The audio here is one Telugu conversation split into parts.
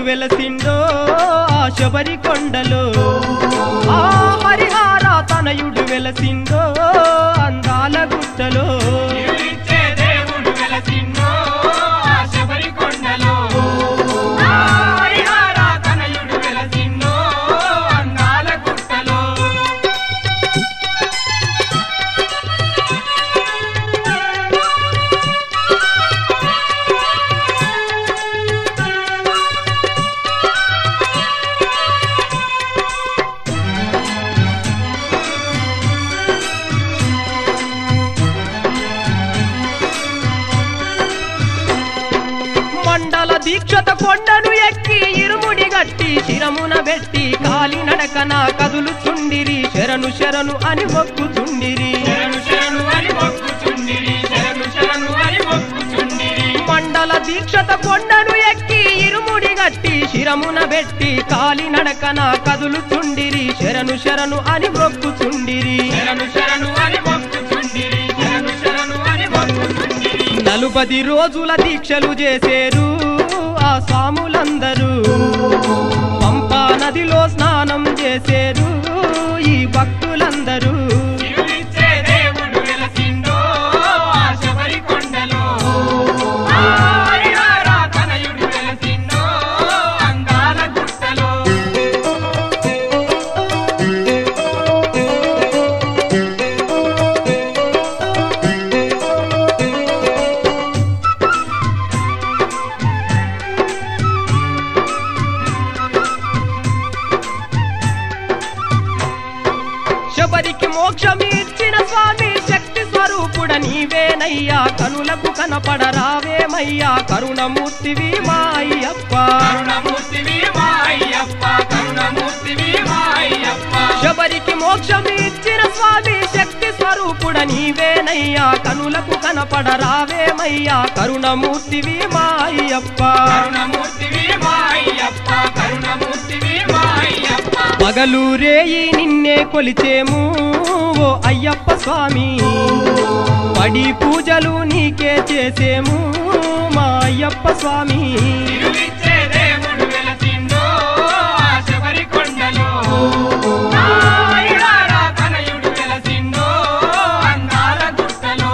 వెలసిండో ఆ శబరి కొండలో ఆ హరిహార తనయుడు వెలసిండో అందాల గుట్టలో ఇరులిచ్చే దేవుడు వెలసిండో ఆ శబరి కొండలో ఆ హరిహర తనయుడు వెలసిండో అందాల గుట్టలో మండల దీక్షత కొండను ఎక్కి ఇరుముడి గట్టి శిరమున పెట్టి కాలి నడకన కదులుచుండిరి శరణు శరణు అని మొక్కుచుండిరి శరణు శరణు అని మొక్కుచుండిరి శరణు శరణు అని మొక్కుచుండిరి మండల దీక్షత కొండను ఎక్కి ఇరుముడి గట్టి శిరమున పెట్టి కాలి నడకన కదులుచుండిరి శరణు శరణు అని మొక్కుచుండిరి శరణు శరణు అని మొక్కుచుండిరి శరణు శరణు అని మొక్కుచుండిరి నలుపది రోజుల దీక్షలు చేసేరు ఆ స్వాములందరూ పంపా నదిలో స్నానం చేసేరు ఈ భక్తులందరూ ఇరులిచ్చే దేవుడు వెలసిండో ఆ శబరి కొండలో ఆ హరిహర తనయుడు వెలసిండో అందాల గుట్టలో శబరికి మోక్షమిచ్చిన స్వామి శక్తి స్వరూపుడ నీవేనయ్యా కనులకు కనపడరావేమయ్యా కరుణమూర్తివి మా అయ్యప్ప కరుణమూర్తివి మా అయ్యప్ప కరుణమూర్తివి మా అయ్యప్ప శబరికి మోక్షమిచ్చిన స్వామి శక్తి స్వరూపుడ నీవేనయ్యా కనులకు కనపడరావేమయ్యా కరుణమూర్తివి మా అయ్యప్ప కరుణమూర్తివి మా అయ్యప్ప కరుణమూర్తివి మా అయ్యప్ప పగలు రేయి నిన్నే కొలిచేము ఓ అయ్యప్ప స్వామి పడి పూజలు నీకే చేసేము మా అయ్యప్ప స్వామి తిరువిచ్చే దేవుడు వెలసిండో ఆ శబరి కొండలో ఆ హరిహర తనయుడు వెలసిండో అందాల గుట్టలో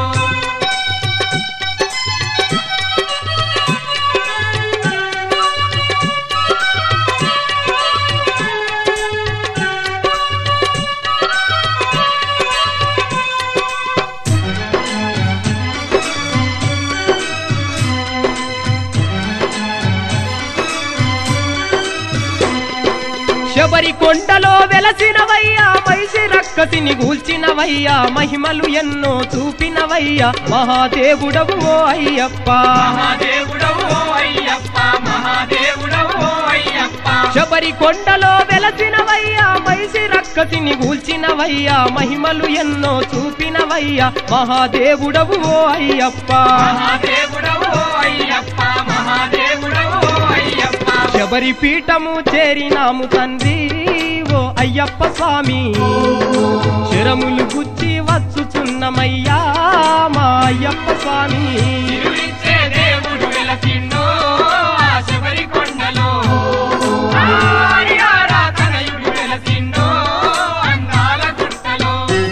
శబరి కొండలో వెలసినవయ్యా మైసి రక్కసిని గూల్చినవయ్యా మహిమలు ఎన్నో చూపినవయ్యా మహాదేవుడవు ఓ అయ్యప్ప మహాదేవుడవు ఓ అయ్యప్ప మహాదేవుడవు ఓ అయ్యప్ప శబరి కొండలో వెలసినవయ్యా మైసి రక్కసిని గూల్చినవయ్యా మహిమలు ఎన్నో చూపినవయ్యా మహాదేవుడవు ఓ అయ్యప్ప మహాదేవుడవు ఓ అయ్యప్ప మహాదేవుడవు ఓ అయ్యప్ప శబరి పీఠము చేరినాము తండ్రి ఓ అయ్యప్ప స్వామి శరములు గుచ్చి వచ్చుచున్నమయ్యా మా అయ్యప్ప స్వామి తిరువిచ్చే దేవుడు వెలసిండో ఆ శబరి కొండలో ఆ హరిహర తనయుడు వెలసిండో అందాల గుట్టలో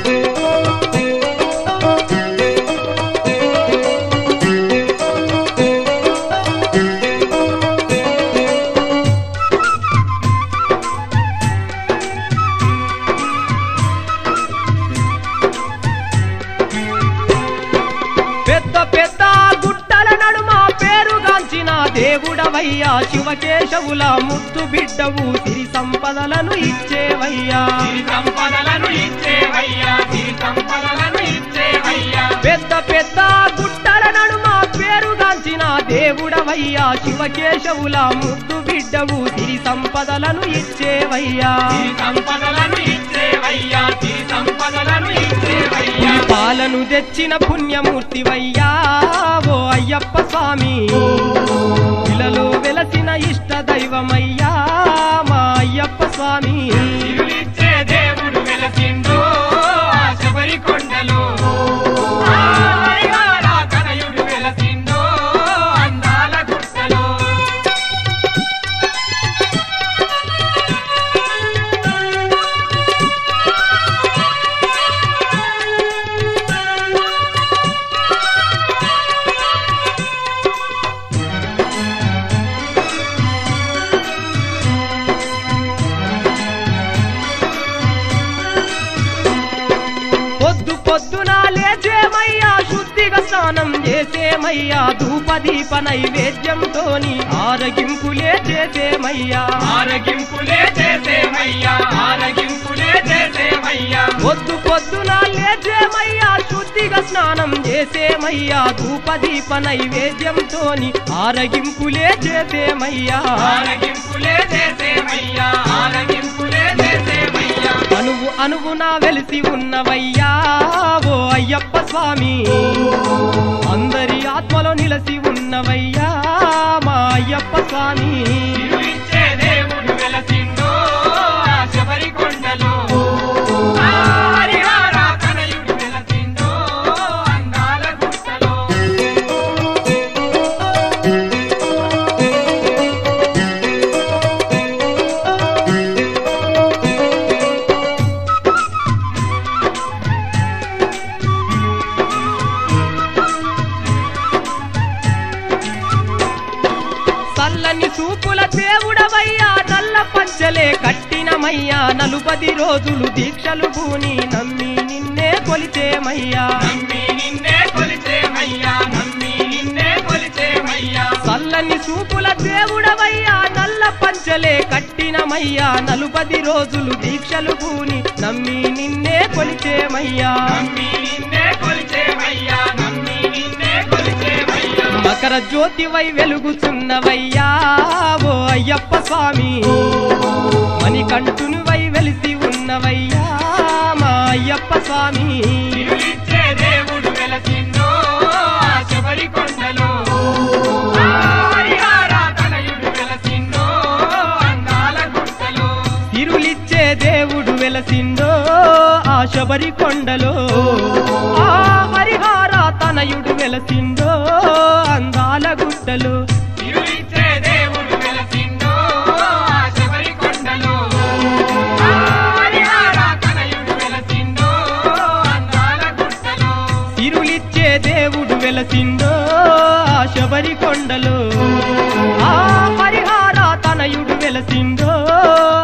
పెద్ద పెద్ద గుట్టల నడుమ పేరుగాంచిన దేవుడవయ్యా శివకేశవుల ముద్దు బిడ్డవు సిరి సంపదలను ఇచ్చేవయ్యా సిరి సంపదలను ఇచ్చేవయ్యా సిరి సంపదలను ఇచ్చేవయ్యా పెద్ద పెద్ద గుట్టల నడుమ పేరుగాంచిన దేవుడవయ్యా శివకేశవుల ముద్దు బిడ్డవు సిరి సంపదలను ఇచ్చేవయ్యా సిరి సంపదలను ఇచ్చేవయ్యా సిరి సంపదలను ఇచ్చేవయ్యా పాలను తెచ్చిన పుణ్యమూర్తివయ్యా ఓ అయ్యప్ప స్వామి ఇలలో వెలసిన ఇష్ట దైవమయ్యా మా అయ్యప్ప స్వామి తిరులిచ్చే దేవుడు వెలసిండో ఆ శబరి కొండలో ఆ హరిహర తనయుడు వెలసిండో అందాల గుట్టలో చేసేమయ్యా ధూపదీప నైవేద్యంతోని ఆరగింపులే చేసేమయ్యా ఆరగింపులే చేసేమయ్యా ఆరగింపులే చేసేమయ్యా పొద్దు పొద్దున లేచేమయ్యా శుద్ధిగా స్నానం చేసేమయ్యా ధూపదీప నైవేద్యంతోని ఆరగింపులే చేసేమయ్యా ఆరగింపులే చేసేమయ్యా ఆరగింపులే చేసేమయ్యా అనువు అనువున వెలిసి ఉన్నవయ్యా ఓ అయ్యప్ప స్వామి అందరి ఆత్మలో నిలసి ఉన్నవయ్యా మా అయ్యప్ప స్వామి తిరువిచ్చే దేవుడు వెలసిందో ఆ శబరి కొండలో ఆ హరిహర తనయుడు వెలసిందో అందాల గుట్టలో చల్లని చూపుల దేవుడవయ్యా నల్ల పంచలే కట్టినమయ్యా నలుపది రోజులు దీక్షలు భూని నమ్మి నిన్నే కొలిచేమయ్యా నమ్మి నిన్నే కొలిచేమయ్యా నమ్మి నిన్నే కొలిచేమయ్యా చల్లని చూపుల దేవుడవయ్యా నల్ల పంచలే కట్టినమయ్యా నలుపది రోజులు దీక్షలు భూని నమ్మి నిన్నే కొలిచేమయ్యా నమ్మి నిన్నే కొలిచేమయ్యా నమ్మి నిన్నే కొలిచేమయ్యా మకర జ్యోతివై వెలుగుచున్నవయ్యా ఓ అయ్యప్ప స్వామి మణికంఠునివై వెలిసి ఉన్నవయ్యా మా అయ్యప్ప స్వామి తిరువిచ్చే దేవుడు వెలసిందో ఆ శబరి కొండలో ఆ హరిహర తనయుడు వెలసిందో అందాల గుట్టలో తిరులిచ్చే దేవుడు వెలసిందో ఆ శబరి కొండలో ఆ హరిహార తనయుడు వెలసిందో అందాల గుట్టలో తిరువిచ్చే దేవుడు వెలసిందో ఆ శబరి కొండలో ఆ హరిహర తనయుడు వెలసిందో అందాల గుట్టలో తిరులిచ్చే దేవుడు వెలసిందో ఆ శబరి కొండలో ఆ హరిహార తనయుడు వెలసిందో